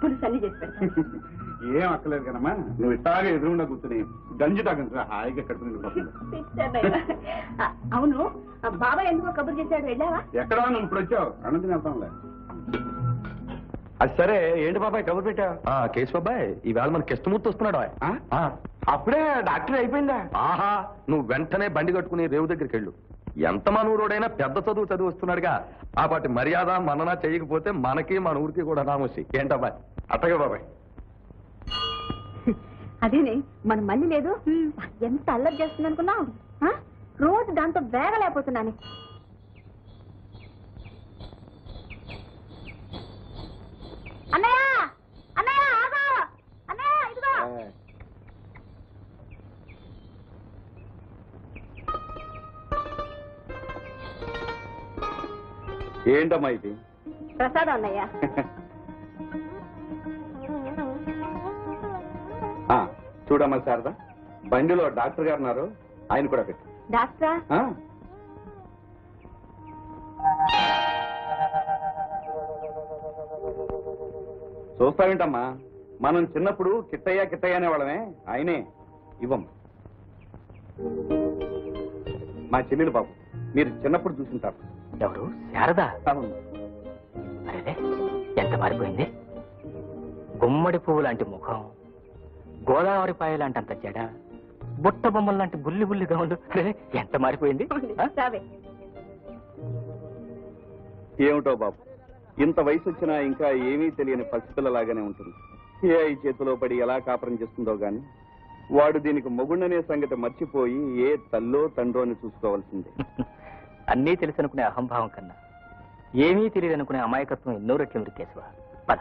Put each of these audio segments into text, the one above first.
పులుసు అన్ని చేసి పెడతాను ఏం అక్కలేదు కదమ్మా నువ్వు ఇట్టాగా ఎదురుగుండా కూర్చుని గంజి తాగండి హాయిగా కడుపుని నిండిపోతుంది పిచ్చన్నయ్య. ఆ, అవును ఆ బాబాయ్ ఎందుకో కబురు చేశాడు వెళ్ళావా ఎక్కడా నువ్వు ఇప్పుడు వచ్చావు అనంతని వెళ్తాంలే అది సరే ఏంటి బాబాయ్ కబుర్ పెట్టా కేసు బాబాయ్ ఈవేళ మన కిష్టమూర్తి వస్తున్నాడు ఆయ్. ఆ? ఆ. అప్పుడే డాక్టర్ అయిపోయిందా ఆహా నువ్వు వెంటనే బండి కట్టుకుని రేవు దగ్గరికి వెళ్ళు ఎంత మన ఊరోడైనా పెద్ద చదువు చదువు వస్తున్నాడుగా ఆ పాటి మర్యాద మననా చేయకపోతే మనకి మన ఊరికి కూడా నామోసి ఏంటబ్బాయ్ అట్టగే బాబాయ్ అదేనే మన మళ్ళీ లేదు ఎంత అల్లరి చేస్తుంది అనుకున్నావు ఆ? రోజు దాంతో వేగలేకపోతున్నాను అన్నయ్య అన్నయ్య ఆగు అన్నయ్య ఇదిగో ఏంటమ్మా ఇది ప్రసాదం అన్నయ్య ఆ, చూడమ్మా శారదా బండిలో డాక్టర్ గారు ఉన్నారు ఆయన కూడా పెట్టు డాక్టరా ఆ? చూస్తావేంటమ్మా మనం చిన్నప్పుడు కిట్టయ్య కిట్టయ్య అనేవాళ్ళమే ఆయనే ఇవ్వం మా చెల్లెలు బాబు మీరు చిన్నప్పుడు చూసింటారు ఎవరు శారదా అవును అరే ఎంత మారిపోయింది గుమ్మడి పువ్వు లాంటి ముఖం గోదావరి పాయ లాంటి అంత జడ బుట్ట బొమ్మల లాంటి బుల్లి బుల్లి గౌన్లు అరే ఎంత మారిపోయింది ఆ? రావే ఏమిటో బాబు ఇంత వయసు వచ్చినా ఇంకా ఏమీ తెలియని పసిపిల్లలాగానే ఉంటుంది ఏ ఐ చేతిలో పడి ఎలా కాపురం చేస్తుందో గాని వాడు దీనికి మొగుండనే సంగతి మర్చిపోయి ఏ తల్లో తండ్రో అని చూసుకోవాల్సిందే అన్నీ తెలుసనుకునే అహంభావం కన్నా ఏమీ తెలియదు అనుకునే అమాయకత్వం ఎన్నో రెట్లు మురికేశవ పద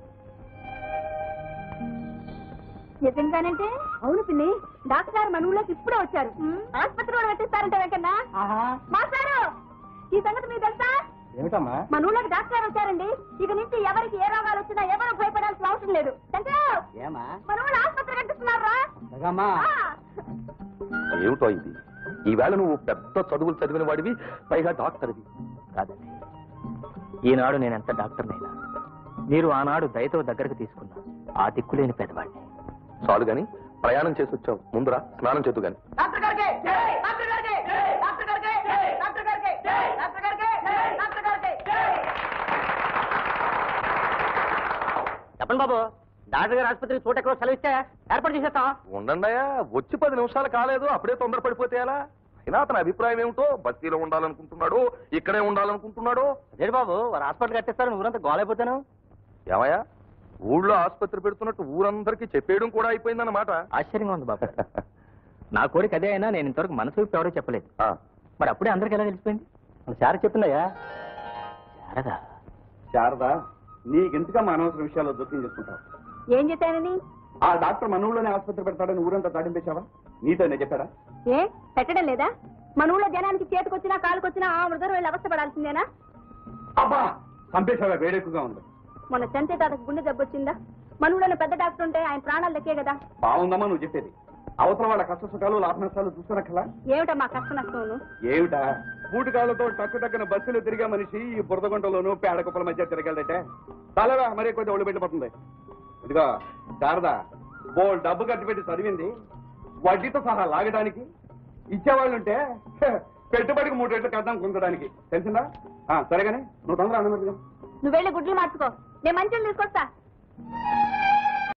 నిజంగానంటే అవును పిన్ని డాక్టర్ గారు మన ఊళ్ళోకి ఇప్పుడే వచ్చారు ఆసుపత్రి కూడా పెట్టిస్తారంటే వెంకన్నా మాస్టారు ఈ సంగతి మీకు తెలుసా ఏమిటమ్మా మన ఊళ్ళోకి డాక్టర్ గారు వచ్చారండి ఇక నుంచి ఎవరికి ఏ రోగాలు వచ్చినా ఎవరు భయపడాల్సిన అవసరం లేదు శంకర్ ఏమా మన ఊళ్ళో ఆసుపత్రి కట్టిస్తున్నారా ఏమిటో ఇది ఈవేళ నువ్వు పెద్ద చదువులు చదివిన వాడివి పైగా డాక్టర్వి కాదండి ఈనాడు నేను ఎంత డాక్టర్నైనా మీరు ఆనాడు దయతో దగ్గరకు తీసుకున్నా ఆ దిక్కులేని పెదవాడిని చాలు గాని ప్రయాణం చేసి వచ్చావు ముందురా స్నానం చేతు గాని చెప్పండి బాబు డాక్టర్ గారు ఆసుపత్రికి చోట ఎక్కడో సెలవు ఇస్తే ఏర్పాటు చేసేస్తాం ఉండండియా వచ్చి పది నిమిషాలు కాలేదు అప్పుడే తొందర పడిపోతే ఎలా అయినా అతని అభిప్రాయం ఏమిటో బస్తీలో ఉండాలనుకుంటున్నాడు ఇక్కడే ఉండాలనుకుంటున్నాడు అదే బాబు వారు హాస్పిటల్ కట్టేస్తారు ఊరంతా గోలైపోతాను ఏమయ్యా ఊళ్ళో ఆసుపత్రి పెడుతున్నట్టు ఊరందరికీ చెప్పేయడం కూడా అయిపోయిందన్నమాట ఆశ్చర్యంగా ఉంది బాబు నా కోరిక అదే అయినా నేను ఇంతవరకు మనసు విప్పి ఎవరో చెప్పలేదు ఆ, మరి అప్పుడే అందరికి ఎలా తెలిసిపోయింది శార చెప్తున్నాయా శారదా శారదా నీకెందుకమ్మా అనవసర విషయాల్లో జోక్యం చేసుకుంటావు ఏం చెప్పానని ఆ డాక్టర్ మన ఊళ్ళోనే ఆసుపత్రి పెడతాడని ఊరంతా తాడింపేశావా నీతోనే చెప్పాడా ఏ పెట్టడం లేదా మన ఊళ్ళో జనానికి చేతికొచ్చినా కాలుకొచ్చినా ఆ మృదరు వెళ్ళి అవస్థ పడాల్సిందేనా అబ్బా చంపేశావా వేడెక్కువగా ఉంది మొన్న చంతే తాతకు గుండె జబ్బు వచ్చిందా మన ఊళ్ళో పెద్ద డాక్టర్ ఉంటే ఆయన ప్రాణాలు లెక్కే కదా బాగుందమ్మా నువ్వు చెప్పేది అవసరం వాళ్ళ కష్ట సుఖాలు లాభ నష్టాలు చూస్తున్నక్కలా ఏమిటమ్మా కష్ట నష్టం ఏమిటా బూటకాలతో టక్కు టక్కున బస్సులు తిరిగే మనిషి ఈ బురదగుంటలోను పేడ కుప్పల మధ్య తిరగలటే తలవా మరీ కొద్ది ఒళ్ళు పెట్టిపోతుంది ఇదిగో శారదా బో డబ్బు కట్టి పెట్టి చదివింది వడ్డీతో సహా లాగడానికి ఇచ్చేవాళ్ళుంటే హ, పెట్టుబడికి మూడు రెట్లు కడదాం కుంచడానికి తెలిసిందా ఆ, సరేగానే నువ్వు తొందర అనుమతి నువ్వు వెళ్ళి గుడ్లు మార్చుకో నేను మంచిలు తీసుకొస్తా